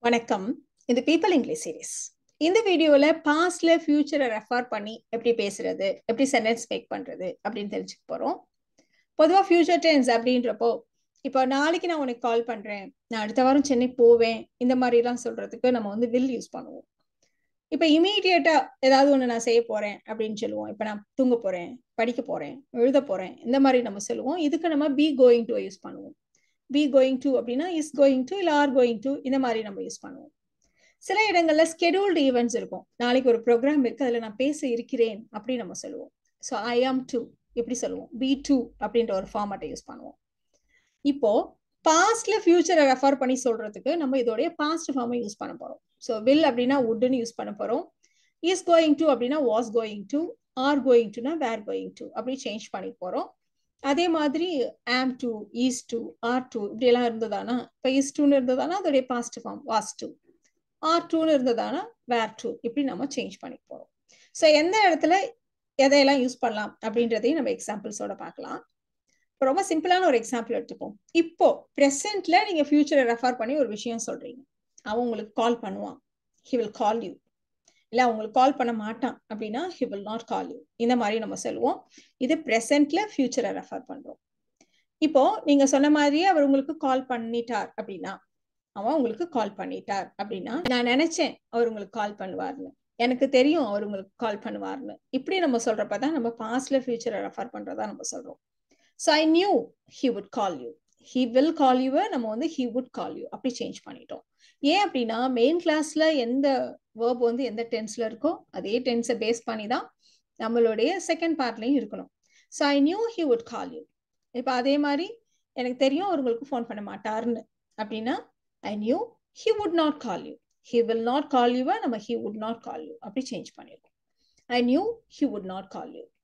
வணக்கம் இது people English series இந்த வீடியோல பாஸ்ட்ல ஃபியூச்சரை ரெஃபர் பண்ணி எப்படி பேசுறது எப்படி சென்டென்ஸ் மேக் பண்றது அப்படின்னு தெரிஞ்சுக்க போறோம் பொதுவாக ஃபியூச்சர் டென்ஸ் அப்படின்றப்போ இப்போ நாளைக்கு நான் உனக்கு கால் பண்றேன் நான் அடுத்த வாரம் சென்னை போவேன் இந்த மாதிரிலாம் சொல்றதுக்கு நம்ம வந்து வில் யூஸ் பண்ணுவோம் இப்போ இமீடியட்டா ஏதாவது ஒன்று நான் செய்ய போறேன் அப்படின்னு சொல்லுவோம் இப்போ நான் தூங்க போறேன் படிக்க போறேன் எழுத போறேன் இந்த மாதிரி நம்ம சொல்லுவோம் இதுக்கு நம்ம பி கோயிங் டு யூஸ் பண்ணுவோம் பி கோயிங் டு அப்படின்னா இஸ் கோயிங் டு இல்லை ஆர் கோயிங் டு இந்த மாதிரி நம்ம யூஸ் பண்ணுவோம் சில இடங்கள்ல ஸ்கெடியூல்டு ஈவெண்ட்ஸ் இருக்கும் நாளைக்கு ஒரு ப்ரோக்ராம் இருக்கு அதுல நான் பேச இருக்கிறேன் அப்படின்னு நம்ம சொல்லுவோம் ஸோ ஐ ஆம் டூ எப்படி சொல்லுவோம் பி டூ அப்படின்ற ஒரு ஃபார்மட்டை யூஸ் பண்ணுவோம் இப்போ பாஸ்ட்ல ஃபியூச்சரை ரெஃபர் பண்ணி சொல்றதுக்கு நம்ம இதோடைய பாஸ்ட் ஃபார்மை யூஸ் பண்ண போறோம் ஸோ வில் அப்படின்னா உட்னு யூஸ் பண்ண போறோம் இஸ் கோயிங் டு அப்படின்னா was going to are going டுனா வேர் கோயிங் டு அப்படி சேஞ்ச் பண்ணி போறோம் அதே மாதிரி am to is to are to இப்படி எல்லாம் இருந்ததானா இப்போ இஸ் டூன்னு இருந்ததானா அதோடைய past form was to are டூன்னு இருந்ததானா வேர் டூ இப்படி நம்ம சேஞ்ச் பண்ணி போறோம் ஸோ எந்த இடத்துல எதையெல்லாம் யூஸ் பண்ணலாம் அப்படின்றதையும் நம்ம எக்ஸாம்பிள்ஸோட பார்க்கலாம் இப்போ ரொம்ப சிம்பிளான ஒரு எக்ஸாம்பிள் எடுத்துப்போம் இப்போ ப்ரெசென்ட்ல நீங்க ஃபியூச்சரை ரெஃபர் பண்ணி ஒரு விஷயம் சொல்றீங்க அவன் உங்களுக்கு கால் பண்ணுவான் ஹி வில் கால் யூ இல்லை அவங்களுக்கு கால் பண்ண மாட்டான் அப்படின்னா he will not call you இந்த மாதிரி நம்ம சொல்லுவோம் இது ப்ரெசென்ட்ல ஃபியூச்சரை ரெஃபர் பண்றோம் இப்போ நீங்க சொன்ன மாதிரியே அவர் உங்களுக்கு கால் பண்ணிட்டார் அப்படின்னா அவன் உங்களுக்கு கால் பண்ணிட்டார் அப்படின்னா நான் நினைச்சேன் அவர் உங்களுக்கு கால் பண்ணுவார்னு எனக்கு தெரியும் அவர் உங்களுக்கு கால் பண்ணுவார்னு இப்படி நம்ம சொல்றப்பதான் நம்ம பாஸ்ட்ல ஃபியூச்சரை ரெஃபர் பண்றதா நம்ம சொல்றோம் so I knew he would call you he will call யூவை நம்ம வந்து ஹி வுட் கால் யூ அப்படி சேஞ்ச் பண்ணிட்டோம் ஏன் அப்படின்னா மெயின் கிளாஸ்ல எந்த வேர்ப் வந்து எந்த டென்ஸ்ல இருக்கோ அதே டென்ஸை பேஸ் பண்ணி தான் நம்மளுடைய செகண்ட் பார்ட்லையும் இருக்கணும் so I knew he would call you இப்போ அதே மாதிரி எனக்கு தெரியும் அவர் உங்களுக்கு ஃபோன் பண்ண மாட்டார்னு அப்படின்னா I knew he would not call you he will not call யூவை நம்ம he would not call you அப்படி சேஞ்ச் பண்ணிடுவோம் I knew he would not call you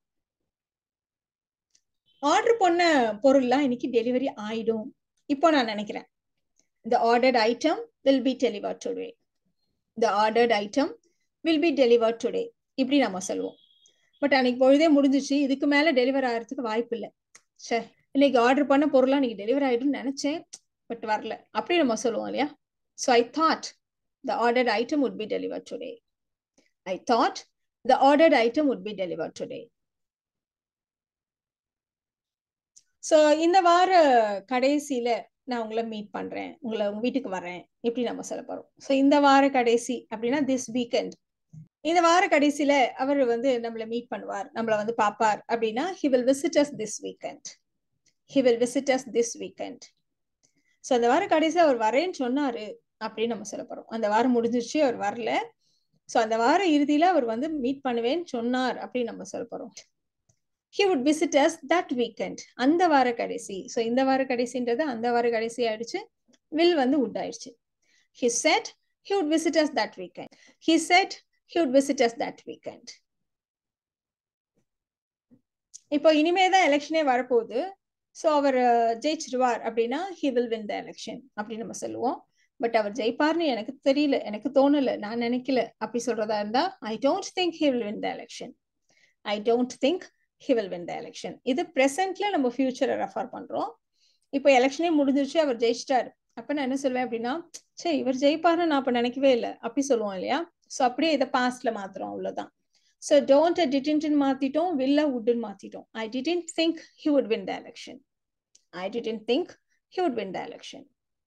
order பண்ண பொருள்லாம் இன்னைக்கு டெலிவரி ஆயிடும் இப்போ நான் நினைக்கிறேன் the ordered item will be deliver today the ordered item will be deliver today இப்படி நம்ம சொல்லுவோம் பட் அன்னைக்கு பொழுதே முடிஞ்சிச்சு இதுக்கு மேல டெலிவர் ஆகிறதுக்கு வாய்ப்பு இல்லை சே இன்னைக்கு ஆர்டர் பண்ண பொருளாக இன்னைக்கு டெலிவர் ஆயிடும்னு நினைச்சேன் பட் வரல அப்படி நம்ம சொல்லுவோம் இல்லையா so I thought the ordered item would be deliver today I thought the ordered item would be deliver today so இந்த வார கடைசியில நான் உங்களை மீட் பண்றேன் உங்களை உங்க வீட்டுக்கு வரேன் இப்படி நம்ம சொல்ல போறோம் ஸோ இந்த வார கடைசி அப்படின்னா திஸ் வீக்கெண்ட் இந்த வார கடைசியில அவர் வந்து நம்மளை மீட் பண்ணுவார் நம்மளை வந்து பார்ப்பார் அப்படின்னா he will visit us this weekend he will visit us this weekend so அந்த வார கடைசி அவர் வரேன்னு சொன்னாரு அப்படின்னு நம்ம சொல்ல போறோம் அந்த வாரம் முடிஞ்சிருச்சு அவர் வரல ஸோ அந்த வார இறுதியில அவர் வந்து மீட் பண்ணுவேன்னு சொன்னார் அப்படின்னு நம்ம சொல்ல போறோம் he would visit us that weekend அந்த வார கடைசி ஸோ இந்த வார கடைசின்றது அந்த வார கடைசி ஆயிடுச்சு வில் வந்து உட் ஆயிடுச்சு he said he would visit us that weekend he said he would visit us that weekend இப்போ இனிமே தான் எலெக்ஷனே வரப்போகுது ஸோ அவர் ஜெயிச்சிருவார் அப்படின்னா he will win the election அப்படின்னு நம்ம சொல்லுவோம் பட் அவர் ஜெயிப்பார்னு எனக்கு தெரியல எனக்கு தோணல நான் நினைக்கல அப்படி சொல்றதா இருந்தா I don't think he will win the election I don't think he will win the election இது ப்ரெசென்ட்ல நம்ம ஃபியூச்சரை ரெஃபர் பண்றோம் இப்போ எலெக்ஷனே முடிஞ்சிருச்சு அவர் ஜெயிச்சிட்டாரு அப்ப நான் என்ன சொல்வேன் அப்படின்னா சே இவர் ஜெயிப்பாருன்னு நான் அப்ப நினைக்கவே இல்லை அப்படி சொல்லுவோம் இல்லையா ஸோ அப்படியே இதை பாஸ்ட்ல மாத்துறோம் அவ்வளவுதான் ஸோ டோன்ட் டிடென்ட்னு மாத்திட்டோம் வில்ல உட்னு மாத்திட்டோம் I didn't think he would win the election I didn't think he would win the election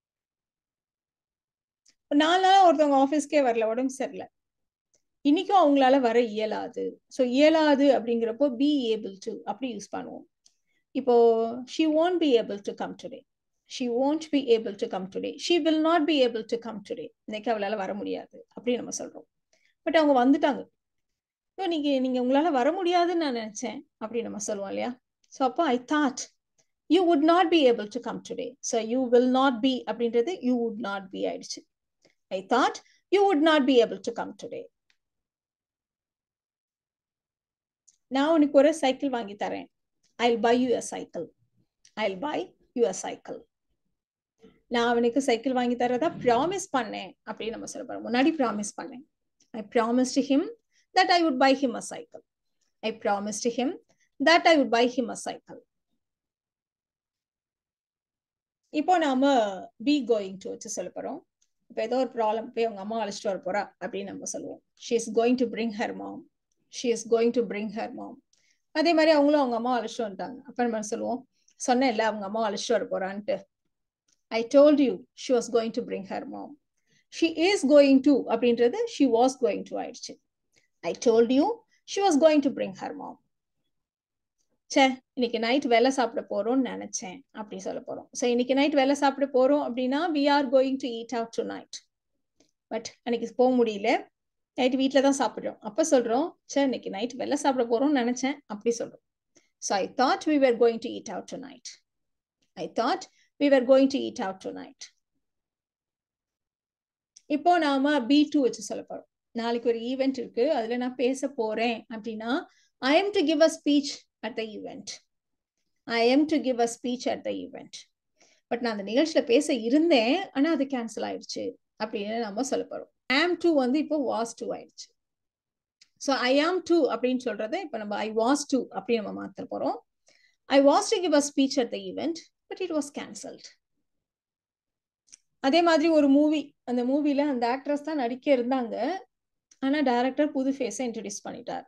நாலு நாள் ஒருத்தவங்க ஆஃபீஸ்க்கே வரல உடம்பு சரியில்லை இன்னைக்கும் அவங்களால வர இயலாது ஸோ இயலாது அப்படிங்கிறப்போ பி ஏபிள் டு அப்படி யூஸ் பண்ணுவோம் இப்போ she won't be able to come today she won't be able to come today she will not be able to come today இன்னைக்கு அவளால வர முடியாது அப்படி நம்ம சொல்றோம் பட் அவங்க வந்துட்டாங்க ஸோ நீங்க நீங்க உங்களால வர முடியாதுன்னு நான் நினைச்சேன் அப்படி நம்ம சொல்லுவோம் இல்லையா ஸோ அப்போ I thought you would not be able to come today so you will not be அப்படின்றது யூ வுட் நாட் பி ஆயிடுச்சு I thought you would not be able to come today நான் உனக்கு ஒரு சைக்கிள் வாங்கி தரேன் I buy you a cycle I buy you a cycle நான் அவனுக்கு cycle வாங்கி தரதா ப்ராமிஸ் பண்ணேன் அப்படின்னு நம்ம சொல்ல போறோம் முன்னாடி ப்ராமிஸ் பண்ணேன் I promise to him that I would buy him a cycle I promise to him that I would buy him a cycle இப்போ நாம பி கோயிங் டு வச்சு சொல்ல போறோம் இப்போ ஏதோ ஒரு ப்ராப்ளம் போய் அவங்க அம்மா அழைச்சிட்டு வர போறா அப்படின்னு நம்ம சொல்லுவோம் she is going to bring her mom she is going to bring her mom அதே மாதிரி அவங்களும் அவங்க அம்மா அழைச்சிட்டு வந்துட்டாங்க அப்ப நம்ம சொல்லுவோம் சொன்னேன் இல்ல அவங்க அம்மா அழைச்சிட்டு வர போறான்ட்டு I told you she was going to bring her mom she is going to அப்படின்றது ஷி வாஸ் கோயிங் டு ஆயிடுச்சு I told you she was going to bring her mom say இன்னைக்கு நைட் வேலை சாப்பிட போறோம்னு நினைச்சேன் அப்படி சொல்ல போறோம் ஸோ இன்னைக்கு நைட் வேலை சாப்பிட போறோம் அப்படின்னா we are going to eat out tonight but அன்னைக்கு போக முடியல நைட் வீட்டில் தான் சாப்பிட்றோம் அப்போ சொல்றோம் சே இன்னைக்கு நைட் வெளில சாப்பிட போறோம்னு நினைச்சேன் அப்படி சொல்றோம் so I thought we were going to eat out tonight I thought we were going to eat out tonight இப்போ நாம பி டூ வச்சு சொல்ல போறோம் நாளைக்கு ஒரு ஈவெண்ட் இருக்கு அதுல நான் பேச போறேன் அப்படின்னா I am to give a speech at the event I am to give a speech at the event but நான் அந்த நிகழ்ச்சியில பேச இருந்தேன் ஆனா அது கேன்சல் ஆயிடுச்சு அப்படின்னு நம்ம சொல்ல போறோம் ஆம் டூ வந்து இப்போ வாஸ் டூ ஆயிடுச்சு ஸோ ஐ ஆம் டூ அப்படின்னு சொல்றதை இப்போ நம்ம ஐ வாஸ் டூ அப்படின்னு நம்ம மாத்த போறோம் I was to give a speech at the event but it was cancelled அதே மாதிரி ஒரு மூவி அந்த மூவில அந்த ஆக்ட்ரஸ் தான் நடிக்க இருந்தாங்க ஆனா டைரக்டர் புது ஃபேஸை இன்ட்ரடியூஸ் பண்ணிட்டார்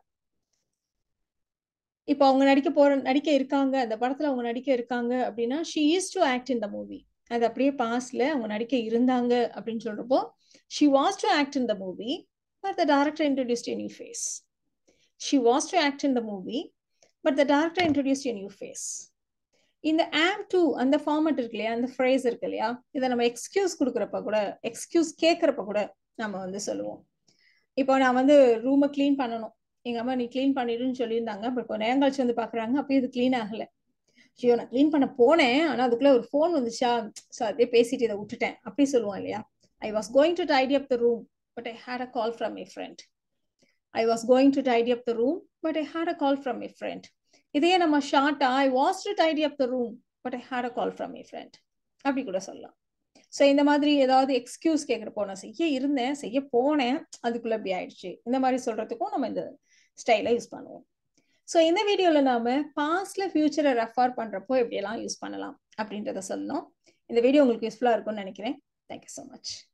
இப்போ அவங்க நடிக்க போற நடிக்க இருக்காங்க அந்த படத்துல அவங்க நடிக்க இருக்காங்க அப்படின்னா she is to act in the movie அது அப்படியே பாஸ்ல அவங்க நடிக்க இருந்தாங்க அப்படின்னு சொல்றப்போ she was to act in the movie but the director introduced a new face she was to act in the movie but the director introduced a new face இந்த am two அந்த ஃபார்மட் இருக்கு இல்லையா அந்த phrase இருக்கு இல்லையா இதை நம்ம excuse கொடுக்குறப்ப கூட எக்ஸ்கியூஸ் கேட்குறப்ப கூட நம்ம வந்து சொல்லுவோம் இப்போ நான் வந்து ரூமை க்ளீன் பண்ணணும் எங்க அம்மா நீ க்ளீன் பண்ணிடுன்னு சொல்லியிருந்தாங்க இப்போ இப்போ நேரம் கழிச்சு வந்து பாக்குறாங்க அப்போ இது க்ளீன் ஆகல ஐயோ நான் க்ளீன் பண்ண போனேன் ஆனா அதுக்குள்ள ஒரு ஃபோன் வந்துச்சா ஸோ அதே பேசிட்டு இதை விட்டுட்டேன் அப்படி சொல்லுவோம் இல்லையா I was going to tidy up the room but I had a call from a friend I was going to tidy up the room but I had a call from a friend இதே நம்ம ஷார்ட்டா I was to tidy up the room but I had a call from a friend அப்படி கூட சொல்லலாம் so இந்த மாதிரி ஏதாவது excuse கேட்குறப்போ நான் செய்ய இருந்தேன் செய்ய போனேன் அதுக்குள்ள இப்படி ஆயிடுச்சு இந்த மாதிரி சொல்றதுக்கும் நம்ம இந்த ஸ்டைலை யூஸ் பண்ணுவோம் ஸோ இந்த வீடியோவில் நாம பாஸ்ட்ல ஃபியூச்சரை ரெஃபர் பண்றப்போ எப்படியெல்லாம் யூஸ் பண்ணலாம் அப்படின்றத சொல்லணும் இந்த வீடியோ உங்களுக்கு யூஸ்ஃபுல்லாக இருக்கும்னு நினைக்கிறேன் தேங்க்யூ ஸோ மச்